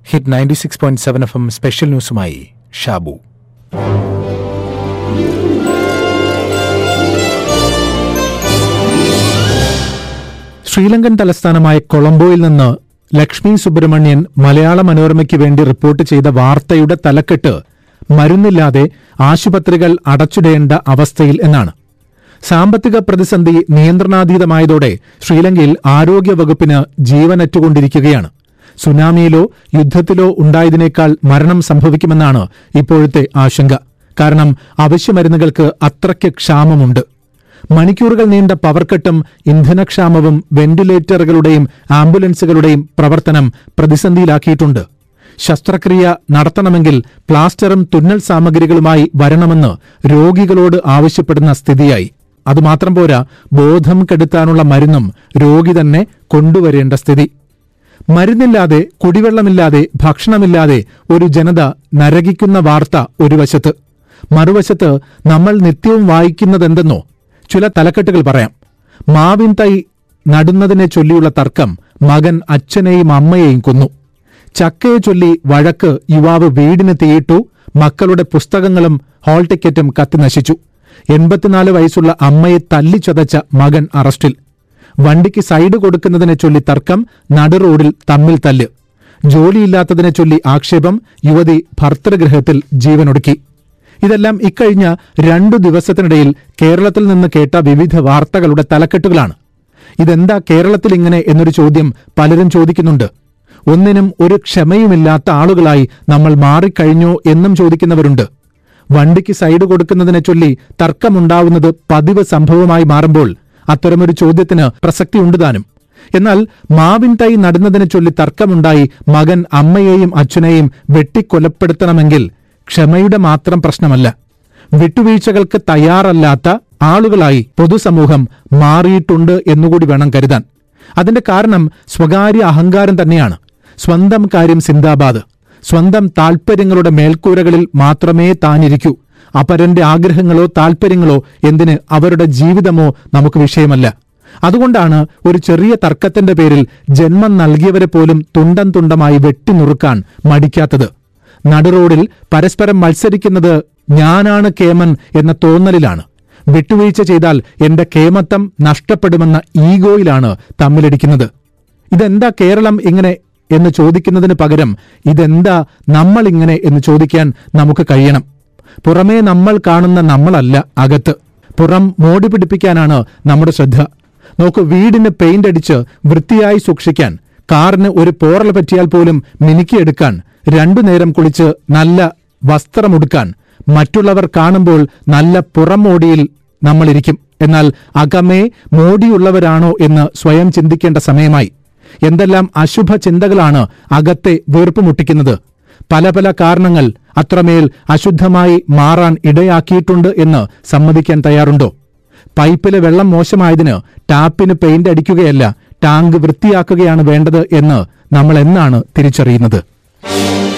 hit ninety six point seven F M special ന്യൂസുമായി ഷാബു ശ്രീലങ്കൻ തലസ്ഥാനമായ കൊളംബോയിൽ നിന്ന് ലക്ഷ്മി സുബ്രഹ്മണ്യൻ മലയാള മനോരമയ്ക്ക് വേണ്ടി റിപ്പോർട്ട് ചെയ്ത വാർത്തയുടെ തലക്കെട്ട് മരുന്നില്ലാതെ ആശുപത്രികൾ അടച്ചിടേണ്ട അവസ്ഥയിൽ എന്നാണ് സാമ്പത്തിക പ്രതിസന്ധി നിയന്ത്രണാതീതമായതോടെ ശ്രീലങ്കയിൽ ആരോഗ്യവകുപ്പിന് ജീവനറ്റുകൊണ്ടിരിക്കുകയാണ് സുനാമിയിലോ യുദ്ധത്തിലോ ഉണ്ടായതിനേക്കാൾ മരണം സംഭവിക്കുമെന്നാണ് ഇപ്പോഴത്തെ ആശങ്ക കാരണം അവശ്യമരുന്നുകൾക്ക് അത്രയ്ക്ക് ക്ഷാമമുണ്ട് മണിക്കൂറുകൾ നീണ്ട പവർക്കട്ടും ഇന്ധനക്ഷാമവും വെന്റിലേറ്ററുകളുടെയും ആംബുലൻസുകളുടെയും പ്രവർത്തനം പ്രതിസന്ധിയിലാക്കിയിട്ടുണ്ട് ശസ്ത്രക്രിയ നടത്തണമെങ്കിൽ പ്ലാസ്റ്ററും തുന്നൽ സാമഗ്രികളുമായി വരണമെന്ന് രോഗികളോട് ആവശ്യപ്പെടുന്ന സ്ഥിതിയായി അതുമാത്രം പോരാ ബോധം കെടുത്താനുള്ള മരുന്നും രോഗി തന്നെ കൊണ്ടുവരേണ്ട സ്ഥിതി മരുന്നില്ലാതെ കുടിവെള്ളമില്ലാതെ ഭക്ഷണമില്ലാതെ ഒരു ജനത നരകിക്കുന്ന വാർത്ത ഒരു വശത്ത് മറുവശത്ത് നമ്മൾ നിത്യവും വായിക്കുന്നതെന്തെന്നോ ചില തലക്കെട്ടുകൾ പറയാം മാവിൻ തൈ നടുന്നതിനെ ചൊല്ലിയുള്ള തർക്കം മകൻ അച്ഛനെയും അമ്മയെയും കൊന്നു ചക്കയെ ചൊല്ലി വഴക്ക് യുവാവ് വീടിന് തീയിട്ടു മക്കളുടെ പുസ്തകങ്ങളും ഹാൾ ടിക്കറ്റും കത്തിനശിച്ചു എൺപത്തിനാല് വയസ്സുള്ള അമ്മയെ തല്ലിച്ചതച്ച മകൻ അറസ്റ്റിൽ വണ്ടിക്ക് സൈഡ് കൊടുക്കുന്നതിനെ ചൊല്ലി തർക്കം നടുറോഡിൽ തമ്മിൽ തല്ല് ജോലിയില്ലാത്തതിനെ ചൊല്ലി ആക്ഷേപം യുവതി ഭർത്തൃഗൃഹത്തിൽ ജീവനൊടുക്കി ഇതെല്ലാം ഇക്കഴിഞ്ഞ രണ്ടു ദിവസത്തിനിടയിൽ കേരളത്തിൽ നിന്ന് കേട്ട വിവിധ വാർത്തകളുടെ തലക്കെട്ടുകളാണ് ഇതെന്താ കേരളത്തിൽ ഇങ്ങനെ എന്നൊരു ചോദ്യം പലരും ചോദിക്കുന്നുണ്ട് ഒന്നിനും ഒരു ക്ഷമയുമില്ലാത്ത ആളുകളായി നമ്മൾ മാറിക്കഴിഞ്ഞോ എന്നും ചോദിക്കുന്നവരുണ്ട് വണ്ടിക്ക് സൈഡ് കൊടുക്കുന്നതിനെ ചൊല്ലി തർക്കമുണ്ടാവുന്നത് പതിവ് സംഭവമായി മാറുമ്പോൾ അത്തരമൊരു ചോദ്യത്തിന് പ്രസക്തിയുണ്ട് താനും എന്നാൽ മാവിൻ തൈ നടുന്നതിനെ ചൊല്ലി തർക്കമുണ്ടായി മകൻ അമ്മയെയും അച്ഛനെയും വെട്ടിക്കൊലപ്പെടുത്തണമെങ്കിൽ ക്ഷമയുടെ മാത്രം പ്രശ്നമല്ല വിട്ടുവീഴ്ചകൾക്ക് തയ്യാറല്ലാത്ത ആളുകളായി പൊതുസമൂഹം മാറിയിട്ടുണ്ട് എന്നുകൂടി വേണം കരുതാൻ അതിന്റെ കാരണം സ്വകാര്യ അഹങ്കാരം തന്നെയാണ് സ്വന്തം കാര്യം സിന്ദാബാദ് സ്വന്തം താൽപ്പര്യങ്ങളുടെ മേൽക്കൂരകളിൽ മാത്രമേ താനിരിക്കൂ അപരന്റെ ആഗ്രഹങ്ങളോ താൽപ്പര്യങ്ങളോ എന്തിന് അവരുടെ ജീവിതമോ നമുക്ക് വിഷയമല്ല അതുകൊണ്ടാണ് ഒരു ചെറിയ തർക്കത്തിന്റെ പേരിൽ ജന്മം നൽകിയവരെ പോലും തുണ്ടം തുണ്ടമായി വെട്ടിനുറുക്കാൻ മടിക്കാത്തത് നടുറോഡിൽ പരസ്പരം മത്സരിക്കുന്നത് ഞാനാണ് കേമൻ എന്ന തോന്നലിലാണ് വിട്ടുവീഴ്ച ചെയ്താൽ എന്റെ കേമത്വം നഷ്ടപ്പെടുമെന്ന ഈഗോയിലാണ് തമ്മിലടിക്കുന്നത് ഇതെന്താ കേരളം ഇങ്ങനെ എന്ന് ചോദിക്കുന്നതിന് പകരം ഇതെന്താ നമ്മൾ ഇങ്ങനെ എന്ന് ചോദിക്കാൻ നമുക്ക് കഴിയണം പുറമേ നമ്മൾ കാണുന്ന നമ്മളല്ല അകത്ത് പുറം മോടി പിടിപ്പിക്കാനാണ് നമ്മുടെ ശ്രദ്ധ നോക്കൂ വീടിന് പെയിന്റ് അടിച്ച് വൃത്തിയായി സൂക്ഷിക്കാൻ കാറിന് ഒരു പോറൽ പറ്റിയാൽ പോലും മിനുക്കിയെടുക്കാൻ രണ്ടു നേരം കുളിച്ച് നല്ല വസ്ത്രമുടുക്കാൻ മറ്റുള്ളവർ കാണുമ്പോൾ നല്ല പുറമോടിയിൽ നമ്മളിരിക്കും എന്നാൽ അകമേ മോടിയുള്ളവരാണോ എന്ന് സ്വയം ചിന്തിക്കേണ്ട സമയമായി എന്തെല്ലാം അശുഭ ചിന്തകളാണ് അകത്തെ വീർപ്പ് മുട്ടിക്കുന്നത് പല പല കാരണങ്ങൾ അത്രമേൽ അശുദ്ധമായി മാറാൻ ഇടയാക്കിയിട്ടുണ്ട് എന്ന് സമ്മതിക്കാൻ തയ്യാറുണ്ടോ പൈപ്പിലെ വെള്ളം മോശമായതിന് ടാപ്പിന് പെയിന്റ് അടിക്കുകയല്ല ടാങ്ക് വൃത്തിയാക്കുകയാണ് വേണ്ടത് എന്ന് നമ്മൾ എന്നാണ് തിരിച്ചറിയുന്നത്